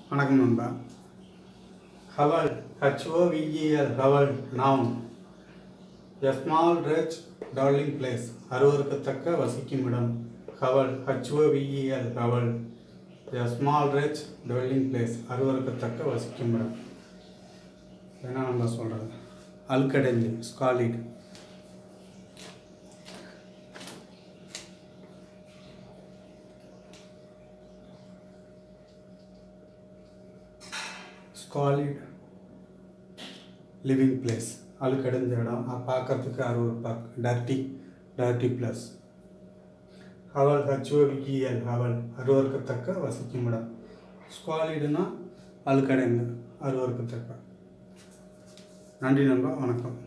வணக்கம் நண்பா hovel H O V E L hovel noun a small rich darling place அருவருக்கத்தக்க வசிக்கும் இடம் hovel H O V E L hovel a small rich dwelling place அருவருக்கத்தக்க வசிக்கும் இடம் என்ன நம்ம சொல்கிறது அல்கடெஞ்சி ஸ்காலிட் ஸ்காலிட் லிவிங் பிளேஸ் அழுக்கடைஞ்ச இடம் அஹ் பார்க்கறதுக்கு அருவருப்பாக dirty dirty plus hovel H O V E L hovel அருவருக்கத்தக்க வசிக்கும் இடம் ஸ்குவாலிடுனா அழுக்கடைந்து அருவருக்கத்தக்க நன்றி நண்பா வணக்கம்